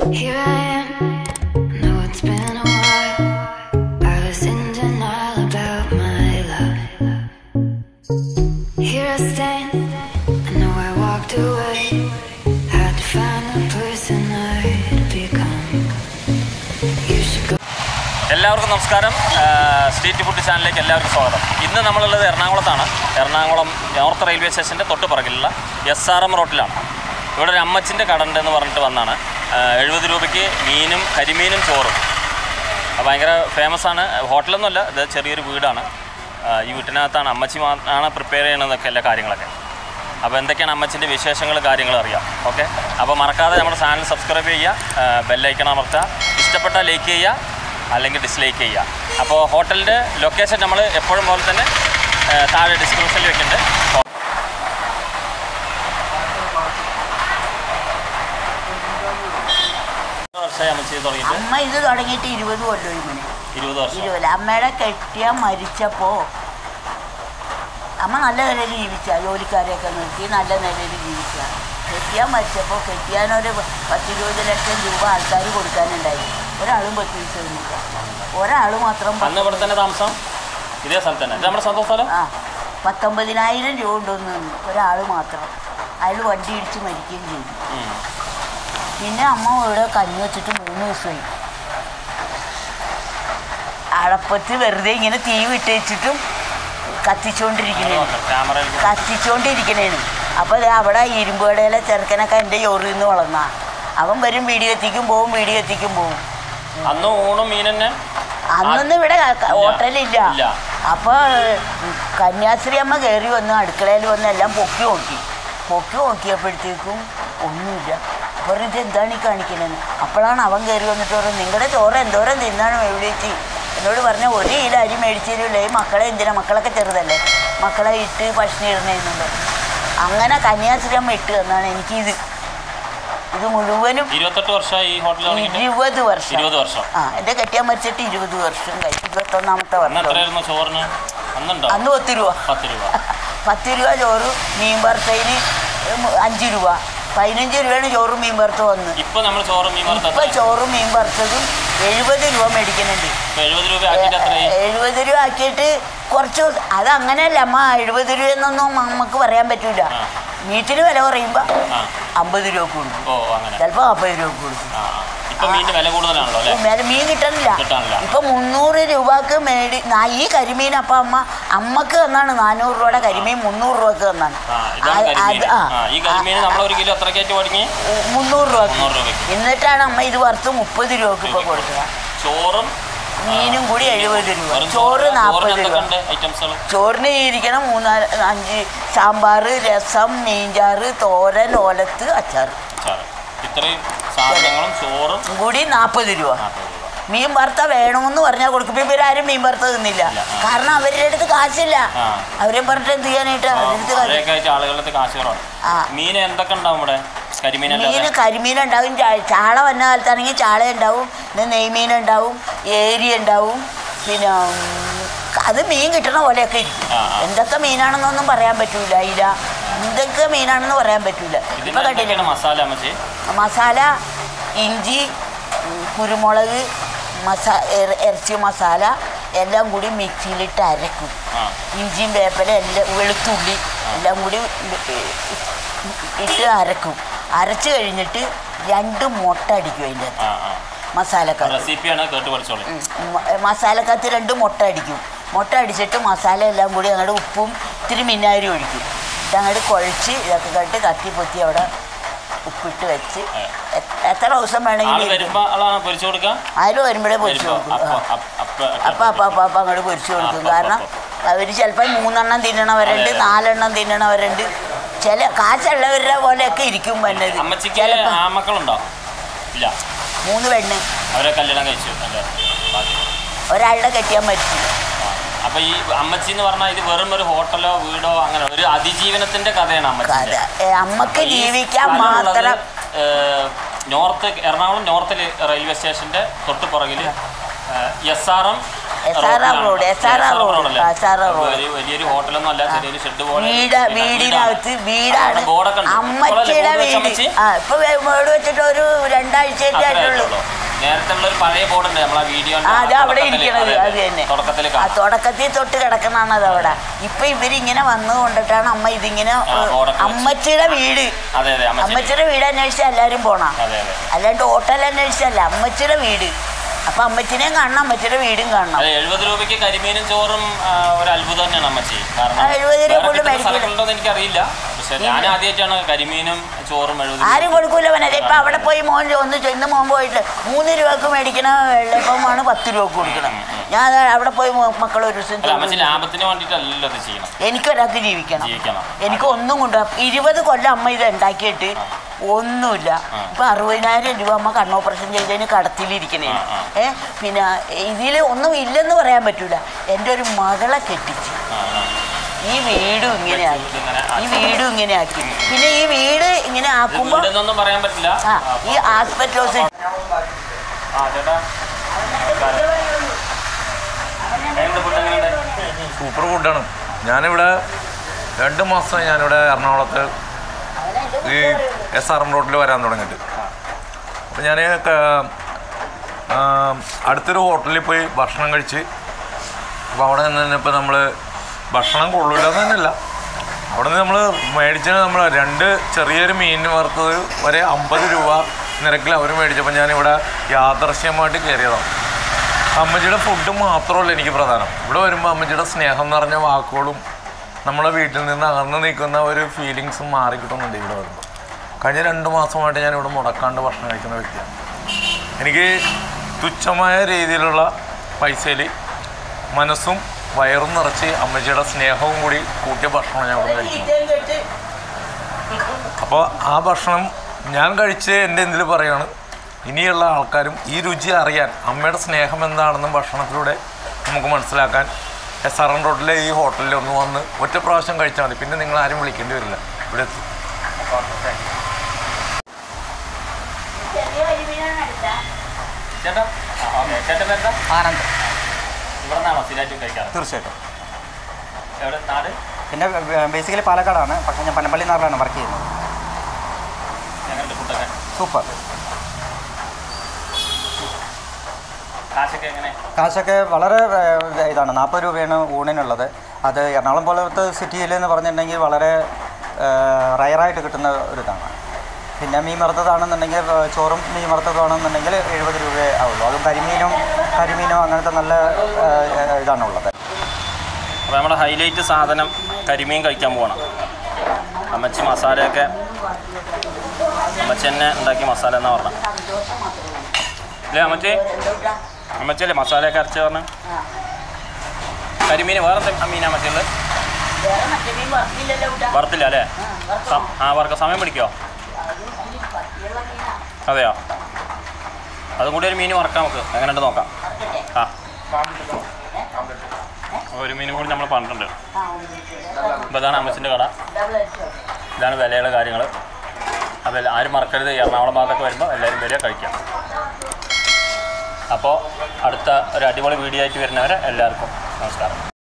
Here I am. Know it's been a while. I was in denial about my love. Here I stand. I know I walked away. Had to find the person I'd become. You should go. എല്ലാവർക്കും നമസ്കാരം ആ, street food ചാനലിലേക്ക് എല്ലാവർക്കും സ്വാഗതം ഇന്ന് നമ്മളുള്ളത് എറണാകുളത്താണ് Ernakulam north railway സ്റ്റേഷൻ്റെ തൊട്ട് പുറകിലുള്ള എസ് ആർ എം റോട്ടിലാണ് ഇവിടെ ഒരു അമ്മച്ചിൻ്റെ കട ഉണ്ടെന്ന് പറഞ്ഞിട്ട് വന്നാണ് എഴുപത് രൂപയ്ക്ക് മീനും കരിമീനും ചോറും അത് ഭയങ്കര ഫേമസ് ആണ് ഹോട്ടലൊന്നുമല്ല ഇത് ചെറിയൊരു വീടാണ് ആ, ഈ വീട്ടിനകത്താണ് അമ്മച്ചി മാ- ആണ് പ്രിപ്പയർ ചെയ്യണതൊക്കെ എല്ലാ കാര്യങ്ങളൊക്കെ അപ്പോൾ എന്തൊക്കെയാണ് അമ്മച്ചിൻ്റെ വിശേഷങ്ങൾ കാര്യങ്ങൾ അറിയാം ഓക്കെ അപ്പോൾ മറക്കാതെ നമ്മുടെ ചാനൽ സബ്സ്ക്രൈബ് ചെയ്യുക ബെല്ലൈക്കൺ അമർത്തുക ഇഷ്ടപ്പെട്ടാൽ ലൈക്ക് ചെയ്യുക അല്ലെങ്കിൽ ഡിസ്ലൈക്ക് ചെയ്യുക അപ്പോൾ ഹോട്ടലിൻ്റെ ലൊക്കേഷൻ നമ്മൾ എപ്പോഴും പോലെ തന്നെ ആ, താഴെ ഡിസ്ക്രിപ്ഷനിൽ വെക്കുന്നുണ്ട് എത്ര വർഷമായി അമ്മച്ചി തുടങ്ങിയിട്ട് അമ്മ ഇത് തുടങ്ങിയിട്ട് ഇരുപത് കൊല്ലം ഇങ്ങനെ ഇരുപത് വർഷം ഇരുപത് അമ്മയുടെ കെട്ടിയ മരിച്ചപ്പോ അമ്മ നല്ല നിലയിൽ ജീവിച്ച ജോലിക്കാരെയൊക്കെ നിർത്തി നല്ല നിലയിൽ ജീവിച്ച കെട്ടിയാൻ മരിച്ചപ്പോൾ കെട്ടിയാനൊരു പത്തിരുപത് ലക്ഷം രൂപ ആൾക്കാർ കൊടുക്കാനുണ്ടായി ഒരാളും പത്ത് പൈസ തന്നില്ല ഒരാൾ മാത്രം അന്ന് ഇവിടെ തന്നെ താമസം ഇതേ സ്ഥലത്ത് തന്നെ ഇത് നമ്മുടെ സ്വന്തം സ്ഥലം ആ പത്തൊമ്പതിനായിരം രൂപ ഉണ്ടെന്ന് ഒരാൾ മാത്രം അയാൾ വണ്ടി ഇടിച്ച് മരിക്കുകയും ചെയ്തു ഉം. പിന്നെ അമ്മ ഇവിടെ കഞ്ഞി വെച്ചിട്ട് മൂന്ന് ദിവസമായി അടപ്പത്ത് വെറുതെ ഇങ്ങനെ തീ വിട്ടേച്ചിട്ടും കത്തിച്ചുകൊണ്ടിരിക്കണേ ക്യാമറയിൽ കത്തിച്ചുകൊണ്ടിരിക്കണേന് അപ്പോൾ ദേ അവിടെ ഇരുമ്പുകടയിലെ ചെറുക്കനൊക്കെ എൻ്റെ ചോറിൽ നിന്ന് വളർന്ന അവൻ വരും വീടി കത്തിക്കും പോവും വീടി കത്തിക്കും പോവും അന്ന് ഊണും മീൻ തന്നെ അന്നൊന്നും ഇവിടെ ക- ക- ഹോട്ടലില്ല ഇല്ല. അപ്പോൾ കന്യാസ്ത്രീ അമ്മ കയറി വന്ന് അടുക്കളയിൽ വന്ന് എല്ലാം പൊക്കി നോക്കി പൊക്കി നോക്കിയപ്പോഴത്തേക്കും ഒന്നുമില്ല പറഞ്ഞിട്ട് എന്താണ് ഈ കാണിക്കണേന്ന് അപ്പോഴാണ് അവൻ കയറി വന്നിട്ട് പറഞ്ഞു നിങ്ങളുടെ ചോറ് എന്തോരം തിന്നാണ് മേടിച്ച് എന്നോട് പറഞ്ഞ ഒരു കിലോ അരി മേടിച്ചില്ലേ ഈ മക്കളെ എന്തിനാ മക്കളൊക്കെ ചെറുതല്ലേ മക്കളെ ഇട്ട് ഭക്ഷണം ഇടണേന്നുണ്ട് അങ്ങനെ കന്യാസ്ത്രീ അമ്മ ഇട്ട് തന്നാണ് എനിക്കിത് ഇത് മുഴുവനും ഇരുപത്തെട്ട് വർഷമായി ഈ ഹോട്ടൽ തുടങ്ങിയിട്ട് ഇരുപത് വർഷം ഇരുപത് വർഷം ആ എൻ്റെ കെട്ടിയാൻ മരിച്ചിട്ട് ഇരുപത് വർഷം കഴിഞ്ഞു ഇരുപത്തൊന്നാമത്തെ അന്ന് വർഷം എത്രയായിരുന്നു ചോറിന് അന്നുണ്ടോ അന്ന് പത്ത് രൂപ പത്ത് രൂപ പത്ത് രൂപ ചോറ് മീൻ വറുത്തതിന് അഞ്ച് രൂപ പതിനഞ്ച് രൂപയാണ് ചോറും മീൻ വറുത്ത് വന്ന് ഇപ്പൊ നമ്മൾ ചോറ് മീൻ ഇപ്പൊ വറുത്ത ചോറും മീൻ വറുത്തതും എഴുപത് രൂപ മേടിക്കുന്നുണ്ട് എഴുപത് രൂപ ആക്കിയിട്ട് എത്രയായി എഴുപത് രൂപ ആക്കിയിട്ട് കുറച്ച് അത് അങ്ങനെയല്ല അമ്മ എഴുപത് രൂപ എന്നൊന്നും നമുക്ക് പറയാൻ പറ്റൂല ആ. മീറ്റിന് വില കുറയുമ്പോൾ ആ അമ്പത് രൂപ കൊടുക്കും ഓ അങ്ങനെ ചിലപ്പോൾ നാൽപ്പത് രൂപ കൊടുക്കും ആ ആ. ഇപ്പൊ മീനിന് വില കൂടുതലാണല്ലോ അല്ലേ വേറെ മീൻ കിട്ടണില്ല കിട്ടാനില്ല. ഇപ്പൊ മുന്നൂറ് രൂപക്ക് മേടി നാ- ഈ കരിമീൻ അപ്പൊ അമ്മ അമ്മക്ക് തന്നാണ് നാനൂറ് രൂപയുടെ കരിമീൻ മുന്നൂറ് രൂപക്ക് തന്നാണ് ആ ഇതാണ് അത്- കരിമീൻ അത്- ആ, ആ ഈ കരിമീൻ നമ്മൾ ഒരു കിലോ എത്ര കയറ്റി പഠിങ്ങി മുന്നൂറ് രൂപക്ക് മുന്നൂറ് രൂപയ്ക്ക് എന്നിട്ടാണ് അമ്മ ഇത് വറുത്ത് മുപ്പത് രൂപക്ക് ഇപ്പൊ കൊടുക്കുക ചോറും മീനും കൂടി എഴുപത് രൂപ വെറും ചോറ് നാൽപ്പത് രൂപ എന്തൊക്കെ ഐറ്റംസുകൾ ചോറിന് ഇരിക്കണം മൂന്നാല് അഞ്ച് സാമ്പാർ രസം മീൻചാറ് തോരൻ ഓലത്ത് അച്ചാർ ചാറ് ഇത്രയും സാധനങ്ങളും ചോറും കൂടി നാൽപ്പത് രൂപ നാൽപ്പത് രൂപ മീൻ വറുത്ത വേണമെന്ന് പറഞ്ഞാൽ കൊടുക്കും ഇപ്പം ഇവരാരും മീൻ വറുത്ത തിന്നില്ല ഇല്ല, ആ. കാരണം അവരുടെ അടുത്ത് കാശില്ല ആ. അവരെ പറഞ്ഞിട്ട് എന്ത് ചെയ്യാനായിട്ട് അവരുടെ അടുത്ത് കാശ് മഴയൊക്കെ ആയിട്ട് ആളുകളുടെ കാശ് കുറവാണ് ആ. മീൻ എന്തൊക്കെ ഉണ്ടാവും ഇവിടെ കരിമീൻ മീൻ അല്ലാതെ കരിമീൻ ഉണ്ടാവും ചാ- ചാള വന്ന കാലത്താണെങ്കിൽ ചാള ഉണ്ടാവും പിന്നെ നെയ്മീൻ ഉണ്ടാവും ഏരി ഉണ്ടാവും പിന്നെ ഉം, അത് മീൻ കിട്ടണ പോലെയൊക്കെ ഇരിക്കും ആ, ആ. എന്തൊക്കെ മീനാണെന്നൊന്നും പറയാൻ പറ്റൂല ഇല എന്തൊക്കെ മീനാണെന്ന് പറയാൻ പറ്റൂല ഇതിന് ഇപ്പൊ കണ്ടില്ലേ എന്തൊക്കെയാണ് മസാല അമ്മച്ചി മസാല ഇഞ്ചി ഉം, കുരുമുളക് മസാ ഇറ- ഇറച്ചി മസാല എല്ലാം കൂടി മിക്സിയിലിട്ട് അരക്കും ആ ഇഞ്ചിയും വേപ്പല എല്ലാം വെളുത്തുള്ളി എല്ലാം കൂടി ഇട്ട് അരക്കും അരച്ച് കഴിഞ്ഞിട്ട് രണ്ട് മുട്ട അടിക്കും അതിൻ്റെ ആ ആ മസാലക്കകത്ത് റെസിപ്പിയാണ് കേട്ട് പഠിച്ചോളി ഉം. മ- മസാലക്കകത്ത് രണ്ട് മുട്ട അടിക്കും മുട്ട അടിച്ചിട്ട് മസാല എല്ലാം കൂടി അങ്ങോട്ട് ഉപ്പും ഇത്തിരി മിന്നാരി ഒഴിക്കും ഇത് അങ്ങോട്ട് കുഴച്ച് ഇതൊക്കെ കണ്ടിട്ട് കത്തി പൊത്തി അവിടെ ഉപ്പിട്ട് വെച്ച് എ- എത്ര ദിവസം ആള് വേണമെങ്കിലും വരുമ്പോ ആളാണ് പൊരിച്ചു കൊടുക്കുക ആരും വരുമ്പോഴേ പൊരിച്ചു വരുമ്പോ കൊടുക്കും അപ്പൊ ആ. അപ്പ- അപ്പ- അപ്പം അപ്പം അപ്പം അപ്പം അങ്ങോട്ട് പൊരിച്ചു കൊടുക്കും അപ്പൊ, കാരണം അവർ ചിലപ്പോൾ മൂന്നെണ്ണം തിന്നണവരുണ്ട് അതെ, അതെ. നാലെണ്ണം തിന്നണവരുണ്ട് ചില കാശുള്ളവരുടെ പോലെയൊക്കെ ഇരിക്കും വന്നത് അമ്മച്ചിക്ക് ചിലപ്പോൾ ആമക്കളുണ്ടോ ഇല്ല മൂന്ന് പെണ്ണ് അവരെ കല്യാണം കഴിച്ചു അല്ലേ ബാക്കി. ഒരാളുടെ കെട്ടിയാൻ മരിച്ചു ആ. അപ്പൊ ഈ അമ്മച്ചി എന്ന് പറഞ്ഞാൽ ഇത് വെറും ഒരു ഹോട്ടലോ വീടോ അങ്ങനെ ഒരു അതിജീവനത്തിന്റെ കഥയാണ് കഥ അമ്മച്ചിന്റെ ഏ, അമ്മക്ക് അപ്പൊ ഈ ജീവിക്കാൻ സ്ഥലമുള്ളത്, മാത്രം ഏഹ്, നോർത്ത് എറണാകുളം നോർത്ത് റെയിൽവേ സ്റ്റേഷന്റെ തൊട്ട് പുറകിൽ S R M SRR road, SRR road, SRR road. വലിയൊരു ഹോട്ടലൊന്നും അല്ല ചെറിയൊരു ഷെഡ് പോലെ വീട് വീടിനകത്ത് വീടാണ് ബോർഡൊക്കെ ഉണ്ട് അമ്മച്ചിയുടെ ഇപ്പോഴല്ലേ ബോർഡ് വീട് വെച്ച് ആ ഇപ്പൊ വേ- വീട് വെച്ചിട്ട് ഒരു രണ്ടാഴ്ചയൊക്കെ അത്രേ ആയിട്ടുള്ളൂ ആയിട്ടുള്ളൂ. നേരത്തെ ഉള്ള ഒരു പഴയ ബോർഡ് ഉണ്ട് നമ്മളെ വീഡിയോ ആ അത് അവിടെ ഇരിക്കണത് അത് തന്നെ തുടക്കത്തിൽ ആ തുടക്കത്തിൽ തൊട്ട് കിടക്കണാണ് അത് അവിടെ ഇപ്പൊ ഇവരിങ്ങനെ വന്നു കൊണ്ടിട്ടാണ് അമ്മ ഇതിങ്ങനെ ആ, ബോർഡൊക്കെ വെച്ച്. അമ്മച്ചിയുടെ വീട് അതെ അതെ അമ്മച്ചി അമ്മച്ചിയുടെ വീട് അന്വേഷിച്ച് എല്ലാരും പോണം അതെ അതെ അല്ലാണ്ട് ഹോട്ടൽ അന്വേഷിച്ചല്ല അമ്മച്ചിയുടെ വീട് അപ്പൊ അമ്മച്ചിനെയും കാണണം അമ്മച്ചിയുടെ വീടും കാണണം അതെ എഴുപത് രൂപയ്ക്ക് കരിമീനും ചോറും ആ, ഒരു അത്ഭുതം തന്നെയാണ് അമ്മച്ചി കാരണം ആ, 70 രൂപ വേറെ കൊണ്ട് കിട്ടുന്ന മേടിക്കില്ല. സ്ഥലങ്ങളുണ്ടോ എന്ന് എനിക്കറിയില്ല പക്ഷെ ഞാൻ ആദ്യമായിട്ടാണ് കരിമീനും ചോറും എഴുപത് ആരും കൊടുക്കൂല അവനത് ഇപ്പൊ അവിടെ പോയി മോൻ ഒന്ന് ചെ- ഇന്ന് മോൻ പോയിട്ട് മൂന്ന് രൂപക്ക് മേടിക്കണ വെള്ളപ്പമാണ് പത്ത് രൂപക്ക് കൊടുക്കണം ഞാൻ അതാ അവിടെ പോയി മോ- മക്കളെ ഒരു ദിവസം അല്ല അമ്മച്ചി ചോറ് ലാഭത്തിന് വേണ്ടിയിട്ടല്ലല്ലോ ഇത് ചെയ്യണം എനിക്കൊരാൾക്ക് ജീവിക്കണം ജീവിക്കണം എനിക്ക് ഒന്നും കൊണ്ട് ഇരുപത് കൊല്ലം അമ്മ ഇത് ഉണ്ടാക്കിയിട്ട് ഒന്നുമില്ല ആ. ഇപ്പൊ അറുപതിനായിരം രൂപ അമ്മ കണ്ണോപ്പറേഷൻ ചെയ്തതിന് കടത്തിലിരിക്കണേ ആ, ആ. ഏ പിന്നെ ഇതിൽ ഒന്നും ഇല്ലെന്ന് പറയാൻ പറ്റൂല എൻ്റെ ഒരു മകളെ കെട്ടിച്ച് ആ, ആ. ഈ വീടും ഇങ്ങനെ ആക്കി ഇതിങ്ങനെ ഈ വീടും ഇങ്ങനെ ആക്കി പിന്നെ ഈ വീട് ഇങ്ങനെ ഇത് ആക്കുമ്പോ വീടെന്നൊന്നും പറയാൻ പറ്റില്ല ആ ആ, ഈ ആസ്പെറ്റോസ് ആ ചേട്ടാ എങ്ങനെയുണ്ട് ഫുഡ് എങ്ങനെയുണ്ട് സൂപ്പർ ഫുഡാണ് ഞാനിവിടെ രണ്ട് മാസമായി ഞാനിവിടെ എറണാകുളത്ത് ഈ എസ് ആർ എം റോഡിൽ വരാൻ തുടങ്ങിയിട്ട് അപ്പോൾ ഞാൻ അടുത്തൊരു ഹോട്ടലിൽ പോയി ഭക്ഷണം കഴിച്ച് അപ്പോൾ അവിടെ നിന്ന് ഇപ്പോൾ നമ്മൾ ഭക്ഷണം കൊള്ളില്ല എന്ന് തന്നെയല്ല അവിടെ നിന്ന് നമ്മൾ മേടിച്ചത് നമ്മൾ രണ്ട് ചെറിയൊരു മീൻ വറുത്തത് വരെ അമ്പത് രൂപ നിരക്കിൽ അവർ മേടിച്ചപ്പോൾ ഞാനിവിടെ യാദർശ്യമായിട്ട് കയറിയതാണ് അമ്മച്ചിയുടെ ഫുഡ് മാത്രമല്ല എനിക്ക് പ്രധാനം ഇവിടെ വരുമ്പോൾ അമ്മച്ചിയുടെ സ്നേഹം നിറഞ്ഞ വാക്കുകളും നമ്മളെ വീട്ടിൽ നിന്ന് അകന്ന് നിൽക്കുന്ന ഒരു ഫീലിങ്സും മാറി കിട്ടുന്നുണ്ട് ഇവിടെ വരുമ്പോൾ കഴിഞ്ഞ രണ്ട് മാസമായിട്ട് ഞാൻ ഇവിടെ മുടക്കാണ്ട് ഭക്ഷണം കഴിക്കുന്ന വ്യക്തിയാണ് എനിക്ക് തുച്ഛമായ രീതിയിലുള്ള പൈസയിൽ മനസ്സും വയറും നിറച്ച് അമ്മച്ചിയുടെ സ്നേഹവും കൂടി കൂട്ടിയ ഭക്ഷണം ഞാൻ ഇവിടെ കഴിക്കുന്നു അപ്പോൾ ആ ഭക്ഷണം ഞാൻ കഴിച്ച് എൻ്റെ എന്തിൽ പറയാണ് ഇനിയുള്ള ആൾക്കാരും ഈ രുചി അറിയാൻ അമ്മയുടെ സ്നേഹം എന്താണെന്നും ഭക്ഷണത്തിലൂടെ നമുക്ക് മനസ്സിലാക്കാൻ എസ് ആർ എൻ റോഡിലെ ഈ ഹോട്ടലിൽ ഒന്ന് വന്ന് ഒറ്റ പ്രാവശ്യം കഴിച്ചാൽ മതി പിന്നെ നിങ്ങൾ ആരും വിളിക്കേണ്ടി വരില്ല ഇവിടെ എത്തി ചേട്ടാ ആ, ഓക്കേ. ചേട്ടൻ്റെ എന്താ ആനന്ദ് ഇവിടെ നിന്നാണോ സ്ഥിരമായിട്ട് കഴിക്കാറ് തീർച്ചയായിട്ടും എവിടെ നാട് പിന്നെ ബേസിക്കലി പാലക്കാടാണ് പക്ഷേ ഞാൻ പനമ്പള്ളി നാട്ടിലാണ് വർക്ക് ചെയ്യുന്നത് എങ്ങനെയുണ്ട് ഫുഡൊക്കെ സൂപ്പർ കാശൊക്കെ എങ്ങനെ കാശൊക്കെ വളരെ ഏഹ്, ഇതാണ് നാൽപ്പത് രൂപയാണ് ഊണിനുള്ളത് അത് എറണാകുളം പോലത്തെ സിറ്റിയിൽ എന്ന് പറഞ്ഞിട്ടുണ്ടെങ്കിൽ വളരെ റയറായിട്ട് കിട്ടുന്ന ഒരു ഇതാണ് പിന്നെ മീൻ വറുത്തതാണെന്നുണ്ടെങ്കിൽ ഏഹ്, ചോറും മീൻ വറുത്തതാണെന്നുണ്ടെങ്കിൽ എഴുപത് രൂപയേ ആവുള്ളൂ അതും കരിമീനും കരിമീനും അങ്ങനത്തെ നല്ല ഏഹ്, ഇതാണുള്ളത് അപ്പോൾ നമ്മുടെ ഹൈലൈറ്റ് സാധനം കരിമീൻ കഴിക്കാൻ പോകണം അമ്മച്ചി മസാലയൊക്കെ അമ്മച്ചി തന്നെ ഉണ്ടാക്കിയ മസാല എന്നാ പറഞ്ഞ അല്ലേ അമ്മച്ചി അമ്മച്ചിയല്ലേ മസാലയൊക്കെ അരച്ച് പറഞ്ഞ കരിമീൻ വേറെ എന്തെങ്കിലും മീനാ അമ്മച്ചിയുള്ളത് വേറെ മറ്റേ മീൻ വറുത്തില്ലല്ലോ ഇവിടെ. വറുത്തില്ല അല്ലേ സം- ആ വറുക്ക സമയം പിടിക്കോ പട്ടിയുള്ള മീനാ. അതെയോ അതും കൂടി ഒരു മീൻ വറക്കാം നമുക്ക് എങ്ങനെയുണ്ട് നോക്കാം വറുത്തിട്ടെ? ആ ഒരു മീനും കൂടി നമ്മൾ പറഞ്ഞിട്ടുണ്ട് ആ, ഉണ്ട്. അപ്പോൾ ഇതാണ് അമ്മച്ചിൻ്റെ കട ഡബിൾ അടിച്ചോ? ഇതാണ് വിലയുള്ള കാര്യങ്ങൾ അപ്പോൾ ആരും മറക്കരുത് എറണാകുളം ഭാഗത്തൊക്കെ വരുമ്പോൾ എല്ലാവരും വരിക കഴിക്കാം അപ്പോൾ അടുത്ത ഒരു അടിപൊളി വീഡിയോ ആയിട്ട് വരുന്നവരെ എല്ലാവർക്കും നമസ്കാരം